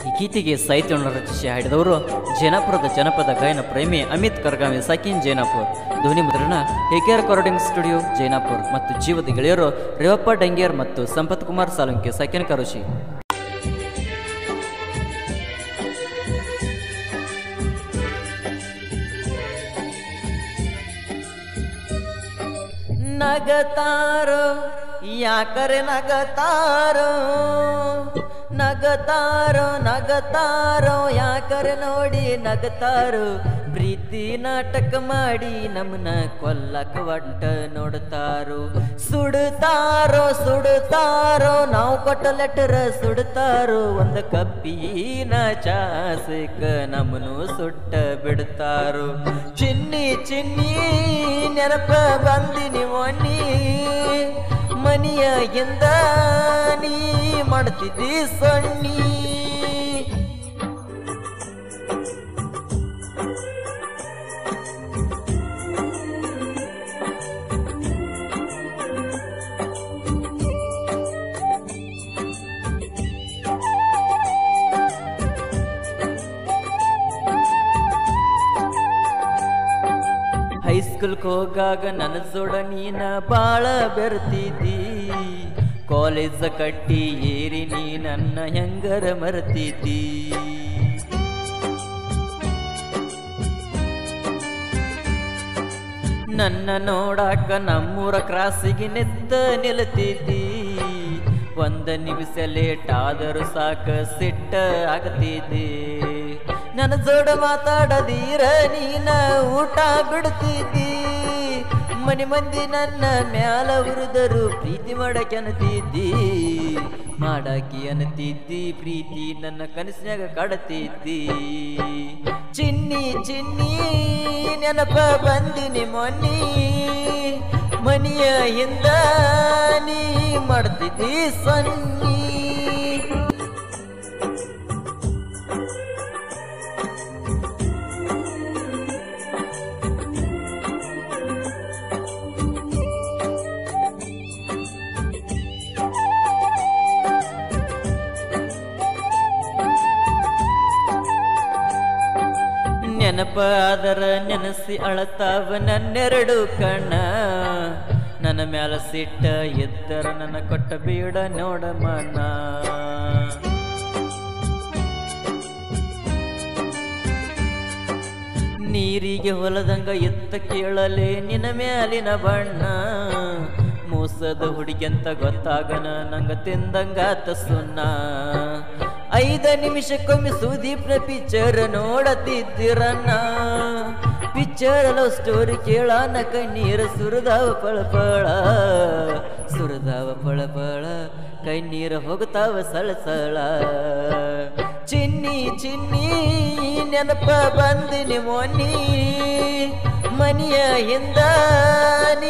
ಈ ಗೀತೆಗೆ ಸಾಹಿತ್ಯವನ್ನು ರಚಿಸಿ ಹಾಡಿದವರು ಜೇನಾಪುರದ ಜನಪದ ಗಾಯನ ಪ್ರೇಮಿ ಅಮಿತ್ ಕರ್ಗಾವಿ ಸಕೀನ್ ಜೈನಾಪುರ್ ಧ್ವನಿ ಮುದ್ರಣ ಹೇಕೆಆರ್ ರೆಕಾರ್ಡಿಂಗ್ ಸ್ಟುಡಿಯೋ ಜೈನಾಪುರ್ ಮತ್ತು ಜೀವದ ಗೆಳೆಯರು ರೇವಪ್ಪ ಡಂಗೇರ್ ಮತ್ತು ಸಂಪತ್ ಕುಮಾರ್ ಸಾಲುಂಕೆ ಸಕೀನ್ ಕರುಷಿ ನಗತಾರೋ ಯಾಕರೆ ನಗತಾರೋ ನಗತಾರೋ ನಗತಾರೋ ಯಾಕರೆ ನೋಡಿ ನಗತಾರೋ ಪ್ರೀತಿ ನಾಟಕ ಮಾಡಿ ನಮ್ಮನ್ನ ಕೊಲ್ಲಕ ಒಟ್ಟ ನೋಡ್ತಾರೋ ಸುಡುತ್ತಾರೋ ಸುಡುತ್ತಾರೋ ನಾವು ಕೊಟ್ಟ ಲೆಟರ್ ಸುಡುತ್ತಾರೋ ಒಂದು ಕಪ್ಪಿನ ಚಾಸಕ ನಮ್ಮನು ಸುಟ್ಟ ಬಿಡ್ತಾರೋ ಚಿನ್ನಿ ಚಿನ್ನಿ ನೆನಪ ಬಂದಿನಿ ಮೊನ್ನಿ ಮನಿಯ ಎಂದ ನೀ ಮಾಡ್ತಿದ್ದಿ ಸಣ್ಣಿ ಹೈಸ್ಕೂಲ್ಗೆ ಹೋಗಾಗ ನನ್ನ ಜೋಡ ನೀನ ಬಾಳ ಬೆರ್ತಿದ್ದಿ ಕಾಲೇಜ್ ಕಟ್ಟಿ ಏರಿ ನೀ ನನ್ನ ಹೆಂಗರ ಮರ್ತಿದ್ದಿ ನನ್ನ ನೋಡಾಕ ನಮ್ಮೂರ ಕ್ರಾಸಿಗೆ ನಿದ್ದ ನಿಲ್ತಿದ್ದಿ ಒಂದ ನಿಮಿಷ ಲೇಟ್ ಆದರೂ ಸಾಕ ಸಿಟ್ಟ ಆಗತಿದ್ದಿ ನನ್ನ ಜೋಡ ಮಾತಾಡದೀರ ನೀನ ಊಟ ಬಿಡ್ತಿದ್ದಿ ಮನೆ ಮಂದಿ ನನ್ನ ಮ್ಯಾಲ ಉರಿದರು ಪ್ರೀತಿ ಮಾಡಕ್ಕೆ ಅನ್ತಿದ್ದಿ ಮಾಡಾಕಿ ಅನ್ತಿದ್ದಿ ಪ್ರೀತಿ ನನ್ನ ಕನಸಿನಾಗ ಕಾಡತಿದ್ದಿ ಚಿನ್ನಿ ಚಿನ್ನಿ ನೆನಪ ಬಂದಿನಿ ಮೊನ್ನಿ ಮನಿಯ ಹಿಂದ ನೀ ಮಾಡ್ತಿದ್ದಿ ಸನ್ನಿ ನೆನಪಾದರ ನೆನಸಿ ಅಳತಾವ ನನ್ನೆರಡು ಕಣ್ಣ ನನ್ನ ಮ್ಯಾಲ ಸಿಟ್ಟ ಎದ್ದರ ನನ್ನ ಕೊಟ್ಟ ಬೀಡ ನೋಡ ಮನ ನೀರಿಗೆ ಹೊಲದಂಗ ಎತ್ತ ಕೇಳಲೆ ನಿನ್ನ ಮ್ಯಾಲಿನ ಬಣ್ಣ ಮೋಸದ ಹುಡುಗಿಯಂತ ಗೊತ್ತಾಗನ ನಂಗ ತಿಂದಂಗಾತ ಸುನ್ನ ಐದ ನಿಮಿಷಕ್ಕೊಮ್ಮೆ ಸುದೀಪ್ನ ಪಿಕ್ಚರ್ ನೋಡತಿದ್ದಿರನ್ನ ಪಿಕ್ಚರ್ ಲವ್ ಸ್ಟೋರಿ ಕೇಳಾನ ಕಣ್ಣೀರ ಸುರದಾವ ಪಳಪಳ ಸುರದಾವ ಪಳಪಳ ಕಣ್ಣೀರ ಹೋಗ್ತಾವ ಸಳಸಳ ಚಿನ್ನಿ ಚಿನ್ನಿ ನೆನಪ ಬಂದಿನಿ ಮೊನ್ನಿ ಮನಿಯ ಹಿಂದ ನೀ